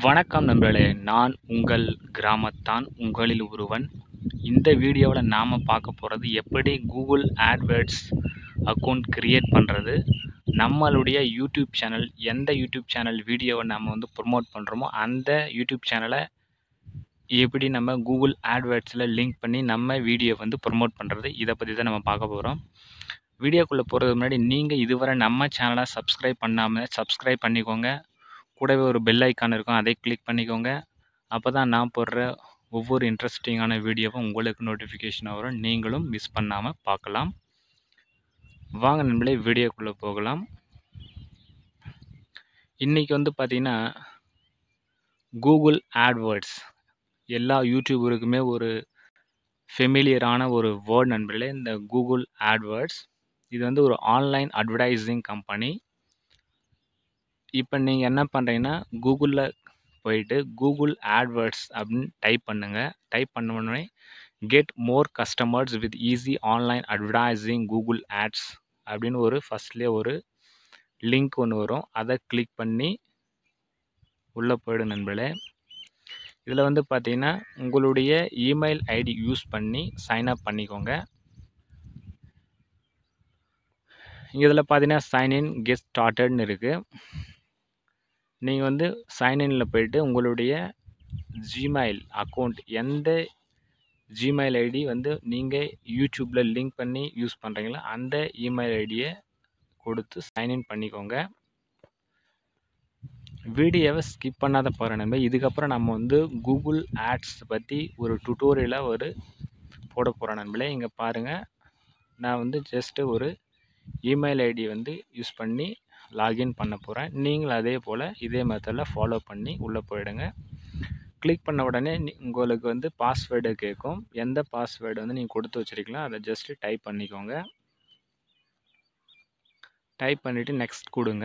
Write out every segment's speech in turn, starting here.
வணக்கம் நண்பர்களே நான் உங்கள் கிராமத்தான் உங்களில் ஒருவன் இந்த வீடியோவில் நாம் பார்க்க போகிறது எப்படி கூகுள் ஆட்வேர்ட்ஸ் அக்கௌண்ட் கிரியேட் பண்ணுறது நம்மளுடைய யூடியூப் சேனல் எந்த யூடியூப் சேனல் வீடியோவை நம்ம வந்து ப்ரொமோட் பண்ணுறோமோ அந்த யூடியூப் சேனலை எப்படி நம்ம கூகுள் ஆட்வேர்ட்ஸில் லிங்க் பண்ணி நம்ம வீடியோ வந்து ப்ரொமோட் பண்ணுறது இதை பற்றி தான் நம்ம பார்க்க போகிறோம் வீடியோக்குள்ளே போகிறதுக்கு முன்னாடி நீங்கள் இதுவரை நம்ம சேனலை சப்ஸ்கிரைப் பண்ணாமல் சப்ஸ்கிரைப் பண்ணிக்கோங்க கூடவே ஒரு பெல் ஐக்கான் இருக்கும் அதை கிளிக் பண்ணிக்கோங்க அப்போ தான் நான் போடுற ஒவ்வொரு இன்ட்ரெஸ்டிங்கான வீடியோவும் உங்களுக்கு நோட்டிஃபிகேஷன் வரும் நீங்களும் மிஸ் பண்ணாமல் பார்க்கலாம் வாங்க நண்பர்களே வீடியோக்குள்ளே போகலாம் இன்றைக்கி வந்து பார்த்திங்கன்னா கூகுள் ஆட்வேர்ட்ஸ் எல்லா யூடியூபருக்குமே ஒரு ஃபெமிலியரான ஒரு வேர்ட் நண்பர்களே இந்த கூகுள் ஆட்வேர்ட்ஸ் இது வந்து ஒரு ஆன்லைன் அட்வர்டைஸிங் கம்பெனி இப்போ நீங்கள் என்ன பண்ணுறீங்கன்னா கூகுளில் போயிட்டு கூகுள் ஆட்வேர்ட்ஸ் அப்படின்னு டைப் பண்ணுங்கள் டைப் பண்ண உடனே get more customers with easy online advertising Google Ads அப்படின்னு ஒரு ஃபஸ்ட்லேயே ஒரு லிங்க் ஒன்று வரும் அதை கிளிக் பண்ணி உள்ளே போயிடும் நண்பர்களே இதில் வந்து பார்த்தீங்கன்னா உங்களுடைய இமெயில் ஐடி யூஸ் பண்ணி சைன்அப் பண்ணிக்கோங்க இதில் பார்த்தீங்கன்னா சைன்இன் கெட் ஸ்டார்டட்னு இருக்குது நீங்கள் வந்து சைன்இனில் போயிட்டு உங்களுடைய ஜிமெயில் அக்கௌண்ட் எந்த ஜிமெயில் ஐடி வந்து நீங்கள் யூடியூப்பில் லிங்க் பண்ணி யூஸ் பண்ணுறீங்களோ அந்த இமெயில் ஐடியை கொடுத்து சைன்இன் பண்ணிக்கோங்க வீடியோவை ஸ்கிப் பண்ணாத பாருங்க நம்ம இதுக்கப்புறம் நம்ம வந்து கூகுள் ஆட்ஸ் பற்றி ஒரு டுட்டோரியலாக ஒரு போட போகிறோம் நண்பர்களே இங்கே பாருங்கள் நான் வந்து ஜஸ்ட்டு ஒரு இமெயில் ஐடி வந்து யூஸ் பண்ணி லாகின் பண்ண போகிறேன் நீங்களும் அதே போல் இதே மெத்தடில் ஃபாலோ பண்ணி உள்ளே போயிடுங்க கிளிக் பண்ண உடனே உங்களுக்கு வந்து பாஸ்வேர்டு கேட்கும் எந்த பாஸ்வேர்டு வந்து நீங்கள் கொடுத்து வச்சுருக்கீங்களோ அதை ஜஸ்ட்டு டைப் பண்ணிக்கோங்க டைப் பண்ணிவிட்டு நெக்ஸ்ட் கொடுங்க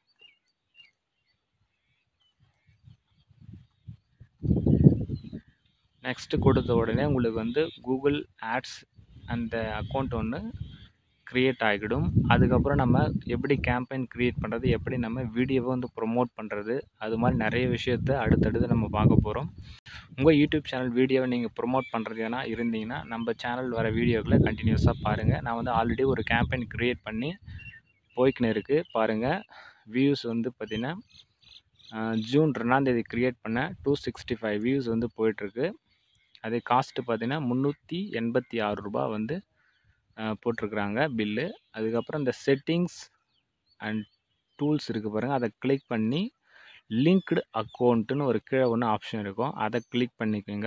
நெக்ஸ்ட்டு கொடுத்த உடனே உங்களுக்கு வந்து கூகுள் ஆட்ஸ் அந்த அக்கௌண்ட் ஒன்று க்ரியேட் ஆகிடும் அதுக்கப்புறம் நம்ம எப்படி கேம்பெயின் க்ரியேட் பண்ணுறது எப்படி நம்ம வீடியோவை வந்து ப்ரொமோட் பண்ணுறது அது மாதிரி நிறைய விஷயத்த அடுத்தடுத்து நம்ம பார்க்க போகிறோம் உங்கள் யூடியூப் சேனல் வீடியோவை நீங்கள் ப்ரொமோட் பண்ணுறதுனா இருந்தீங்கன்னா நம்ம சேனல் வர வீடியோக்களை கண்டினியூஸாக பாருங்கள் நான் வந்து ஆல்ரெடி ஒரு கேம்பெயின் க்ரியேட் பண்ணி போய்க்குன்னு இருக்குது பாருங்கள் வியூஸ் வந்து பார்த்திங்கன்னா ஜூன் ரெண்டாந்தேதி க்ரியேட் பண்ண டூ சிக்ஸ்டி ஃபைவ் வியூஸ் வந்து போயிட்டுருக்கு அது காஸ்ட்டு பார்த்திங்கன்னா முந்நூற்றி எண்பத்தி ஆறு ரூபா வந்து போட்டிருக்குறாங்க பில்லு அதுக்கப்புறம் இந்த செட்டிங்ஸ் அண்ட் டூல்ஸ் இருக்குது பாருங்கள் அதை கிளிக் பண்ணி லிங்க்டு அக்கௌண்ட்டுன்னு ஒரு கீழே ஒன்று ஆப்ஷன் இருக்கும் அதை கிளிக் பண்ணிக்கோங்க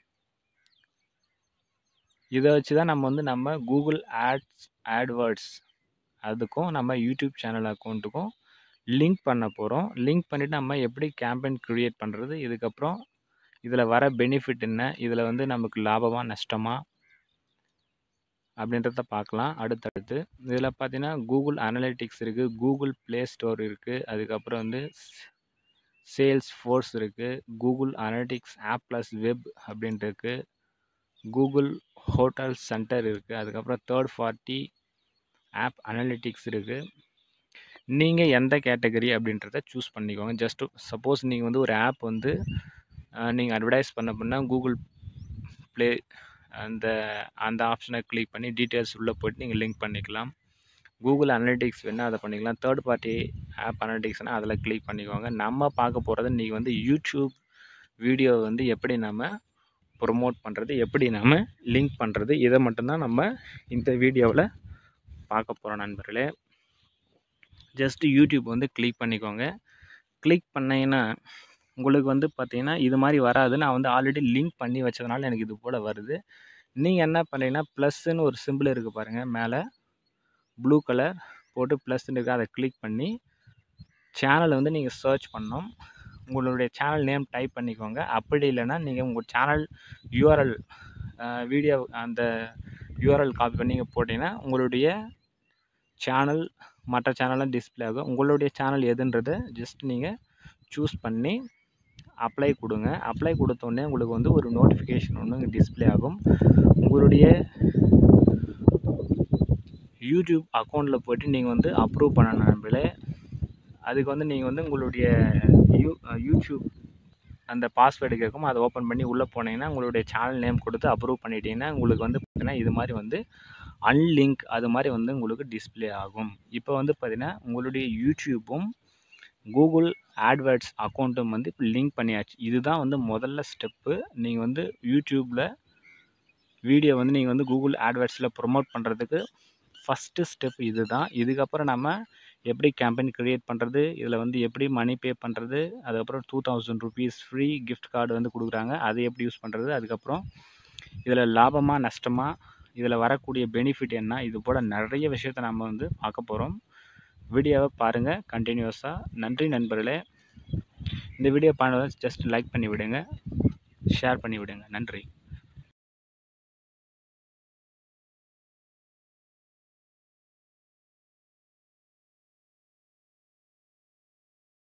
இதை வச்சு தான் நம்ம வந்து நம்ம கூகுள் ஆட்ஸ் ஆட்வேர்ட்ஸ் அதுக்கும் நம்ம யூடியூப் சேனல் அக்கௌண்ட்டுக்கும் லிங்க் பண்ண போகிறோம் லிங்க் பண்ணிவிட்டு நம்ம எப்படி கேம்பெயின் க்ரியேட் பண்ணுறது இதுக்கப்புறம் இதில் வர பெனிஃபிட் என்ன இதில் வந்து நமக்கு லாபமாக நஷ்டமாக அப்படின்றத பார்க்கலாம் அடுத்தடுத்து இதில் பார்த்தீங்கன்னா கூகுள் அனலிட்டிக்ஸ் இருக்குது கூகுள் ப்ளே ஸ்டோர் இருக்குது அதுக்கப்புறம் வந்து சேல்ஸ் ஃபோர்ஸ் இருக்குது Google Analytics app plus web அப்படின்ட்டு இருக்குது கூகுள் ஹோட்டல் சென்டர் இருக்குது அதுக்கப்புறம் தேர்ட் பார்ட்டி ஆப் அனலிட்டிக்ஸ் இருக்குது நீங்கள் எந்த கேட்டகரி அப்படின்றத சூஸ் பண்ணிக்கோங்க ஜஸ்ட்டு சப்போஸ் நீங்கள் வந்து ஒரு ஆப் வந்து நீங்கள் அட்வர்டைஸ் பண்ண பண்ணால் கூகுள் ப்ளே அந்த அந்த ஆப்ஷனை கிளிக் பண்ணி டீட்டெயில்ஸ் உள்ளே போய்ட்டு நீங்கள் லிங்க் பண்ணிக்கலாம் கூகுள் அனலிட்டிக்ஸ் வேணால் அதை பண்ணிக்கலாம் தேர்ட் பார்ட்டி ஆப் அனலிட்டிக்ஸ்னால் அதில் கிளிக் பண்ணிக்கோங்க நம்ம பார்க்க போகிறது இன்றைக்கி வந்து யூடியூப் வீடியோ வந்து எப்படி நம்ம ப்ரொமோட் பண்ணுறது எப்படி நம்ம லிங்க் பண்ணுறது இதை மட்டும்தான் நம்ம இந்த வீடியோவில் பார்க்க போகிறோம் நண்பர்களே ஜஸ்ட்டு யூடியூப் வந்து கிளிக் பண்ணிக்கோங்க கிளிக் பண்ணிங்கன்னா உங்களுக்கு வந்து பார்த்தீங்கன்னா இது மாதிரி வராது நான் வந்து ஆல்ரெடி லிங்க் பண்ணி வச்சதுனால எனக்கு இது போல் வருது நீங்கள் என்ன பண்ணுறீங்கன்னா ப்ளஸ்ன்னு ஒரு சிம்பிள் இருக்குது பாருங்கள் மேலே ப்ளூ கலர் போட்டு ப்ளஸ்ன்னு இருக்குது அதை கிளிக் பண்ணி சேனலை வந்து நீங்கள் சர்ச் பண்ணணும் உங்களுடைய சேனல் நேம் டைப் பண்ணிக்கோங்க அப்படி இல்லைன்னா நீங்கள் உங்கள் சேனல் யூஆர்எல் வீடியோ அந்த யூஆர்எல் காப்பி பண்ணி நீங்கள் போட்டிங்கன்னா உங்களுடைய சேனல் மற்ற சேனலும் டிஸ்பிளே ஆகும் உங்களுடைய சேனல் எதுன்றதை ஜஸ்ட் நீங்கள் சூஸ் பண்ணி அப்ளை கொடுங்க அப்ளை கொடுத்தோடனே உங்களுக்கு வந்து ஒரு நோட்டிஃபிகேஷன் ஒன்று டிஸ்பிளே ஆகும் உங்களுடைய யூடியூப் அக்கௌண்ட்டில் போய்ட்டு நீங்கள் வந்து அப்ரூவ் பண்ணணும் நண்பர்களே அதுக்கு வந்து நீங்கள் வந்து உங்களுடைய யூ யூடியூப் அந்த பாஸ்வேர்டு கேட்கும் அதை ஓப்பன் பண்ணி உள்ளே போனீங்கன்னா உங்களுடைய சேனல் நேம் கொடுத்து அப்ரூவ் பண்ணிட்டீங்கன்னா உங்களுக்கு வந்து பார்த்தீங்கன்னா இது மாதிரி வந்து அன்லிங்க் அது மாதிரி வந்து உங்களுக்கு டிஸ்ப்ளே ஆகும் இப்போ வந்து பார்த்தீங்கன்னா உங்களுடைய யூடியூப்பும் கூகுள் ஆட்வேர்ட்ஸ் அக்கௌண்ட்டும் வந்து இப்போ லிங்க் பண்ணியாச்சு இதுதான் வந்து முதல்ல ஸ்டெப்பு நீங்கள் வந்து யூடியூப்பில் வீடியோ வந்து நீங்கள் வந்து கூகுள் ஆட்வேர்ட்ஸில் ப்ரொமோட் பண்ணுறதுக்கு ஃபஸ்ட்டு ஸ்டெப் இது தான் இதுக்கப்புறம் நம்ம எப்படி கேம்பெயின் க்ரியேட் பண்ணுறது இதில் வந்து எப்படி மணி பே பண்ணுறது அதுக்கப்புறம் two thousand rupees free gift card வந்து கொடுக்குறாங்க அதை எப்படி யூஸ் பண்ணுறது அதுக்கப்புறம் இதில் லாபமா நஷ்டமா இதில் வரக்கூடிய பெனிஃபிட் என்ன இது போல் நிறைய விஷயத்த நம்ம வந்து பார்க்க போகிறோம் வீடியோவை பாருங்கள் கண்டினியூஸாக நன்றி நண்பர்களே இந்த வீடியோ பண்ண ஜஸ்ட் லைக் பண்ணி விடுங்க ஷேர் பண்ணி விடுங்க நன்றி